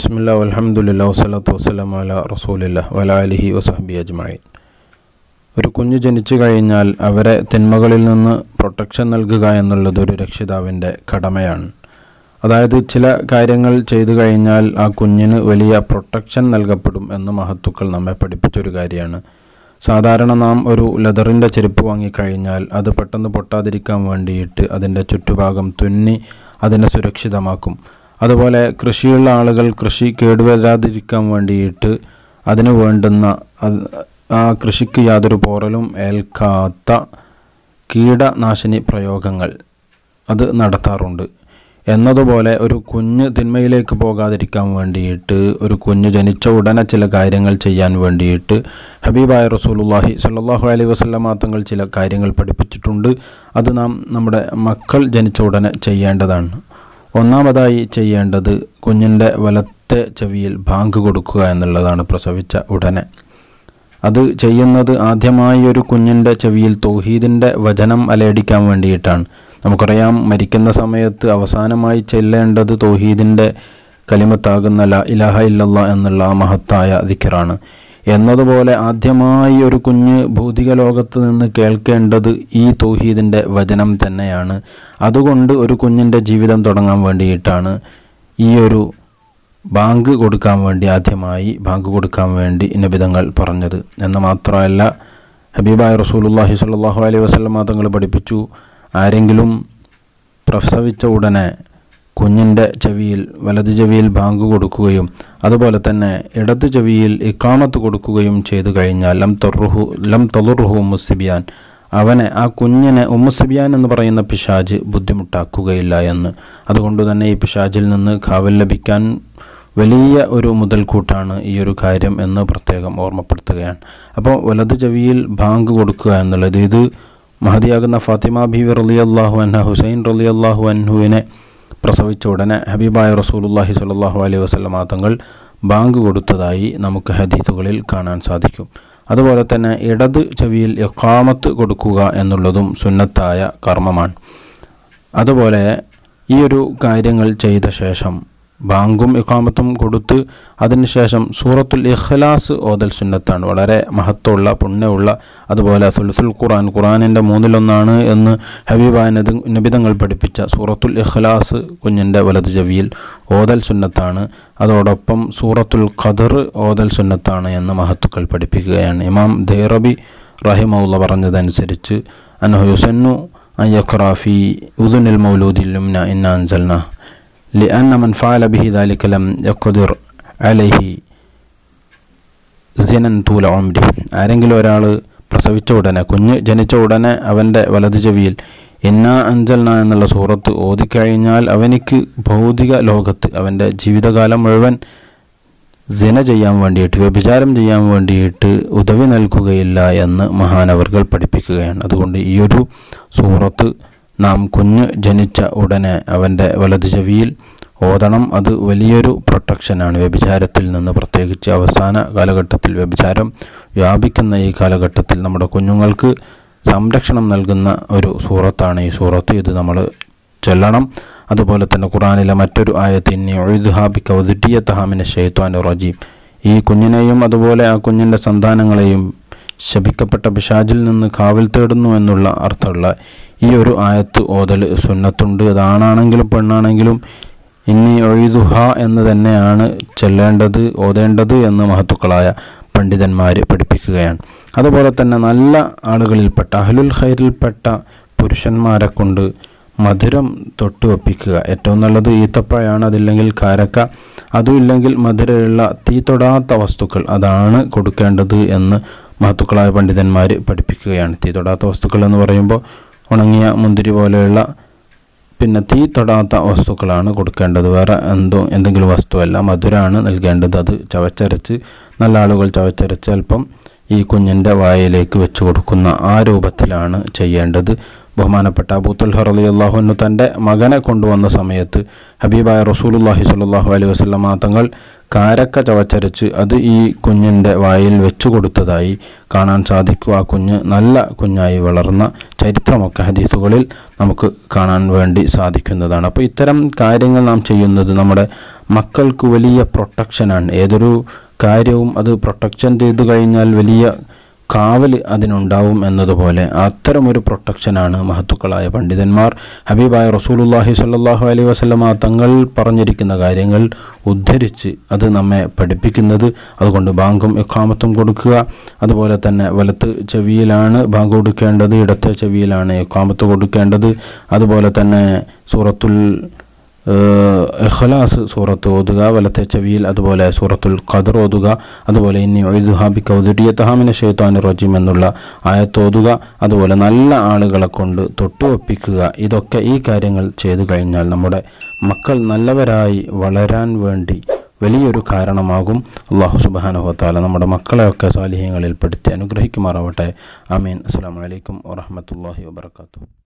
ബിസ്മില്ല അലഹമുല്ല വസ്സലാത്തു വസ്സലാം അല റസൂലില്ല വല അലിഹി വസഹബി അജ്മായിൻ ഒരു കുഞ്ഞ് ജനിച്ചു കഴിഞ്ഞാൽ അവരെ തിന്മകളിൽ നിന്ന് പ്രൊട്ടക്ഷൻ നൽകുക എന്നുള്ളത് ഒരു രക്ഷിതാവിൻ്റെ കടമയാണ് അതായത് ചില കാര്യങ്ങൾ ചെയ്തു കഴിഞ്ഞാൽ ആ കുഞ്ഞിന് വലിയ പ്രൊട്ടക്ഷൻ നൽകപ്പെടും എന്ന് മഹത്തുക്കൾ നമ്മെ പഠിപ്പിച്ചൊരു കാര്യമാണ് സാധാരണ നാം ഒരു ലെതറിൻ്റെ ചെരുപ്പ് വാങ്ങിക്കഴിഞ്ഞാൽ അത് പെട്ടെന്ന് പൊട്ടാതിരിക്കാൻ വേണ്ടിയിട്ട് അതിൻ്റെ ചുറ്റുഭാഗം തുന്നി അതിനെ സുരക്ഷിതമാക്കും അതുപോലെ കൃഷിയുള്ള ആളുകൾ കൃഷി കേടുവരാതിരിക്കാൻ വേണ്ടിയിട്ട് അതിന് വേണ്ടുന്ന അത് ആ കൃഷിക്ക് യാതൊരു പോറലും ഏൽക്കാത്ത കീടനാശിനി പ്രയോഗങ്ങൾ അത് നടത്താറുണ്ട് എന്നതുപോലെ ഒരു കുഞ്ഞ് തിന്മയിലേക്ക് പോകാതിരിക്കാൻ വേണ്ടിയിട്ട് ഒരു കുഞ്ഞ് ജനിച്ച ഉടനെ ചില കാര്യങ്ങൾ ചെയ്യാൻ വേണ്ടിയിട്ട് ഹബീബായ റസൂലുള്ളാഹി സ്വല്ലല്ലാഹു അലൈഹി വസല്ലമ തങ്ങൾ ചില കാര്യങ്ങൾ പഠിപ്പിച്ചിട്ടുണ്ട് അത് നാം നമ്മുടെ മക്കൾ ജനിച്ച ഉടനെ ചെയ്യേണ്ടതാണ് ഒന്നാമതായി ചെയ്യേണ്ടത് കുഞ്ഞിൻ്റെ വലത്തെ ചെവിയിൽ ബാങ്ക് കൊടുക്കുക എന്നുള്ളതാണ് പ്രസവിച്ച ഉടനെ അത് ചെയ്യുന്നത് ആദ്യമായി ഒരു കുഞ്ഞിൻ്റെ ചെവിയിൽ തൗഹീദിൻ്റെ വചനം അലയടിക്കാൻ വേണ്ടിയിട്ടാണ് നമുക്കറിയാം മരിക്കുന്ന സമയത്ത് അവസാനമായി ചെല്ലേണ്ടത് തൗഹീദിൻ്റെ കലിമത്താകുന്ന ല ഇലാഹ ഇല്ലല്ല എന്നുള്ള ആ മഹത്തായ ദിക്കറാണ് എന്നതുപോലെ ആദ്യമായി ഒരു കുഞ്ഞ് ഭൗതിക ലോകത്ത് നിന്ന് കേൾക്കേണ്ടത് ഈ തൗഹീദിൻ്റെ വചനം തന്നെയാണ് അതുകൊണ്ട് ഒരു കുഞ്ഞിൻ്റെ ജീവിതം തുടങ്ങാൻ വേണ്ടിയിട്ടാണ് ഈ ഒരു ബാങ്ക് കൊടുക്കാൻ വേണ്ടി ആദ്യമായി ബാങ്ക് കൊടുക്കാൻ വേണ്ടി നിബിതങ്ങൾ പറഞ്ഞത് എന്ന് മാത്രമല്ല ഹബീബായ റസൂലുല്ലാഹി സ്വല്ലല്ലാഹു അലൈഹി വസല്ലം തങ്ങൾ പഠിപ്പിച്ചു ആരെങ്കിലും പ്രസവിച്ച ഉടനെ കുഞ്ഞിൻ്റെ ചെവിയിൽ വലത് ചെവിയിൽ ബാങ്ക് കൊടുക്കുകയും അതുപോലെ തന്നെ ഇടത് ചെവിയിൽ ഇക്കാമത്ത് കൊടുക്കുകയും ചെയ്തു കഴിഞ്ഞാൽ ലം തൊറുഹു ലം തൊളുറുഹു മുസിബിയാൻ അവനെ ആ കുഞ്ഞിനെ ഉമ്മുസിബിയാൻ എന്ന് പറയുന്ന പിശാജ് ബുദ്ധിമുട്ടാക്കുകയില്ല എന്ന് അതുകൊണ്ട് തന്നെ ഈ പിശാജിൽ നിന്ന് കാവൽ ലഭിക്കാൻ വലിയ ഒരു മുതൽക്കൂട്ടാണ് ഈ ഒരു കാര്യം എന്ന് പ്രത്യേകം ഓർമ്മപ്പെടുത്തുകയാണ് അപ്പോൾ വലത് ചെവിയിൽ ബാങ്ക് കൊടുക്കുക എന്നുള്ളത് ഇത് മഹതിയാകുന്ന ഫാത്തിമ ബീവി റലി അള്ളാഹു അൻഹ ഹുസൈൻ റലി അള്ളാഹു അൻഹുവിനെ പ്രസവിച്ച ഉടനെ ഹബീബായ റസൂലുല്ലാഹി സ്വല്ലല്ലാഹു അലൈഹി വസല്ലമ തങ്ങൾ ബാങ്ക് കൊടുത്തതായി നമുക്ക് ഹദീത്തുകളിൽ കാണാൻ സാധിക്കും അതുപോലെ തന്നെ ഇടത് ചെവിയിൽ എക്കാമത്ത് കൊടുക്കുക എന്നുള്ളതും സുന്നത്തായ കർമ്മമാണ് അതുപോലെ ഈ ഒരു കാര്യങ്ങൾ ചെയ്ത ശേഷം ബാങ്കും ഇഖാമത്തും കൊടുത്ത് അതിനുശേഷം സൂറത്തുൽ ഇഖ്ലാസ് ഓതൽ സുന്നത്താണ് വളരെ മഹത്വമുള്ള പുണ്യമുള്ള അതുപോലെ സുലത്തുൽ ഖുറാൻ ഖുറാനിൻ്റെ മൂന്നിലൊന്നാണ് എന്ന് ഹബീബായ നബിതങ്ങൾ പഠിപ്പിച്ച സൂറത്തുൽ ഇഖ്ലാസ് കുഞ്ഞിൻ്റെ വലത് ചെവിയിൽ ഓതൽ സുന്നത്താണ് അതോടൊപ്പം സൂറത്തുൽ ഖദർ ഓതൽ സുന്നത്താണ് എന്ന് മഹത്തുക്കൾ പഠിപ്പിക്കുകയാണ് ഇമാം ദേറബി റഹിമുള്ള പറഞ്ഞതനുസരിച്ച് അനഹു യുസന്നു അയ്യഖറാഫി ഉദുനിൽ മൗലൂദിൽ ലുംന ഇന്ന അൻസൽന لأن من فعل به ذلك لم يقدر عليه സിനൻ തൂല ഓംരി ആരെങ്കിലും ഒരാൾ പ്രസവിച്ച ഉടനെ കുഞ്ഞ് ജനിച്ച ഉടനെ അവൻ്റെ വലത് ചെവിയിൽ ഇന്ന അഞ്ചൽന എന്നുള്ള സൂറത്ത് ഓതിക്കഴിഞ്ഞാൽ അവനിക്ക് ഭൗതിക ലോകത്ത് അവൻ്റെ ജീവിതകാലം മുഴുവൻ സിന ചെയ്യാൻ വേണ്ടിയിട്ട് വ്യഭിചാരം ചെയ്യാൻ വേണ്ടിയിട്ട് ഉദവി നൽകുകയില്ല എന്ന് മഹാനവർകൾ പഠിപ്പിക്കുകയാണ് അതുകൊണ്ട് ഈ ഒരു സൂറത്ത് നാം കുഞ്ഞ് ജനിച്ച ഉടനെ അവൻ്റെ വലത് ചെവിയിൽ ഓതണം അത് വലിയൊരു പ്രൊട്ടക്ഷനാണ് വ്യഭിചാരത്തിൽ നിന്ന് പ്രത്യേകിച്ച് അവസാന കാലഘട്ടത്തിൽ വ്യഭിചാരം വ്യാപിക്കുന്ന ഈ കാലഘട്ടത്തിൽ നമ്മുടെ കുഞ്ഞുങ്ങൾക്ക് സംരക്ഷണം നൽകുന്ന ഒരു സൂറത്താണ് ഈ സൂറത്ത് ഇത് നമ്മൾ ചൊല്ലണം അതുപോലെ തന്നെ ഖുറാനിലെ മറ്റൊരു ആയത്തിന്നി ഒഴുതുഹാബി കൗദിയത്തഹാമിനെ ഷെയ്ത്വാൻ റജീം ഈ കുഞ്ഞിനെയും അതുപോലെ ആ കുഞ്ഞിൻ്റെ സന്താനങ്ങളെയും ശപിക്കപ്പെട്ട പിശാജിൽ നിന്ന് കാവൽ തേടുന്നു എന്നുള്ള അർത്ഥമുള്ള ഈ ഒരു ആയത്ത് ഓതൽ സുന്നത്തുണ്ട് അതാണാണെങ്കിലും പെണ്ണാണെങ്കിലും ഇനി ഒഴുതുഹ എന്ന് തന്നെയാണ് ചെല്ലേണ്ടത് ഓതേണ്ടത് എന്ന് മഹത്തുക്കളായ പണ്ഡിതന്മാർ പഠിപ്പിക്കുകയാണ് അതുപോലെ തന്നെ നല്ല ആളുകളിൽപ്പെട്ട അഹ്ലുൽ ഖൈറിൽപ്പെട്ട പുരുഷന്മാരെ കൊണ്ട് മധുരം തൊട്ടുവെപ്പിക്കുക ഏറ്റവും നല്ലത് ഈത്തപ്പഴമാണ് അതില്ലെങ്കിൽ കാരക്ക അതും ഇല്ലെങ്കിൽ മധുരമുള്ള തീ തൊടാത്ത വസ്തുക്കൾ അതാണ് കൊടുക്കേണ്ടത് എന്ന് മഹത്തുക്കളായ പണ്ഡിതന്മാർ പഠിപ്പിക്കുകയാണ് തീ തൊടാത്ത വസ്തുക്കൾ എന്ന് പറയുമ്പോൾ ഉണങ്ങിയ മുന്തിരി പോലെയുള്ള പിന്നെ തീ തൊടാത്ത വസ്തുക്കളാണ് കൊടുക്കേണ്ടത് വേറെ എന്തോ എന്തെങ്കിലും വസ്തുവല്ല മധുരമാണ് നൽകേണ്ടത് അത് ചവച്ചരച്ച് നല്ല ആളുകൾ ചവച്ചരച്ച് അല്പം ഈ കുഞ്ഞിൻ്റെ വായയിലേക്ക് വെച്ച് കൊടുക്കുന്ന ആ രൂപത്തിലാണ് ചെയ്യേണ്ടത് ബഹുമാനപ്പെട്ട അബൂത്തുൽ ഹറലി അള്ളാഹുനു തൻ്റെ മകനെ കൊണ്ടുവന്ന സമയത്ത് ഹബീബായ റസൂലുല്ലാഹി സ്വല്ലല്ലാഹു അലൈഹി വസല്ലമ തങ്ങൾ കാരക്ക ചവച്ചരച്ച് അത് ഈ കുഞ്ഞിൻ്റെ വായിൽ വെച്ചു കൊടുത്തതായി കാണാൻ സാധിക്കും ആ കുഞ്ഞ് നല്ല കുഞ്ഞായി വളർന്ന ചരിത്രമൊക്കെ ഹദീസുകളിൽ നമുക്ക് കാണാൻ വേണ്ടി സാധിക്കുന്നതാണ് അപ്പോൾ ഇത്തരം കാര്യങ്ങൾ നാം ചെയ്യുന്നത് നമ്മുടെ മക്കൾക്ക് വലിയ പ്രൊട്ടക്ഷനാണ് ഏതൊരു കാര്യവും അത് പ്രൊട്ടക്ഷൻ ചെയ്തു കഴിഞ്ഞാൽ വലിയ കാവൽ അതിനുണ്ടാവും എന്നതുപോലെ അത്തരമൊരു പ്രൊട്ടക്ഷനാണ് മഹത്തുക്കളായ പണ്ഡിതന്മാർ ഹബീബായ റസൂലുല്ലാഹി സ്വല്ലല്ലാഹു അലൈഹി വസല്ലമ തങ്ങൾ പറഞ്ഞിരിക്കുന്ന കാര്യങ്ങൾ ഉദ്ധരിച്ച് അത് നമ്മെ പഠിപ്പിക്കുന്നത് അതുകൊണ്ട് ബാങ്കും ഇഖാമത്തും കൊടുക്കുക അതുപോലെ തന്നെ വലത്ത് ചെവിയിലാണ് ബാങ്ക് കൊടുക്കേണ്ടത് ഇടത്തെ ചെവിയിലാണ് ഇഖാമത്ത് കൊടുക്കേണ്ടത് അതുപോലെ തന്നെ സൂറത്തുൽ ഏഹ് ഇഖ്ലാസ് സൂറത്ത് ഓതുക വലത്തെ ചെവിയിൽ അതുപോലെ സൂറത്തുൽ ഖദർ ഓതുക അതുപോലെ ഇനി ഒഴുതുഹാബി കൗതുരിയത്തഹാമിന ഷെയ്ത്താൻ റജീം എന്നുള്ള ആയത്ത് ഓതുക അതുപോലെ നല്ല ആളുകളെ കൊണ്ട് തൊട്ടുവെപ്പിക്കുക ഇതൊക്കെ ഈ കാര്യങ്ങൾ ചെയ്തു കഴിഞ്ഞാൽ നമ്മുടെ മക്കൾ നല്ലവരായി വളരാൻ വേണ്ടി വലിയൊരു കാരണമാകും അള്ളാഹു സുബാനുഹത്താല നമ്മുടെ മക്കളെയൊക്കെ സ്വാലിഹ്യങ്ങളിൽ പെടുത്തി അനുഗ്രഹിക്കുമാറാവട്ടെ ആമീൻ അസ്സാം വലൈക്കും വാഹമത്തല്ലാഹി വാബർക്കാത്തു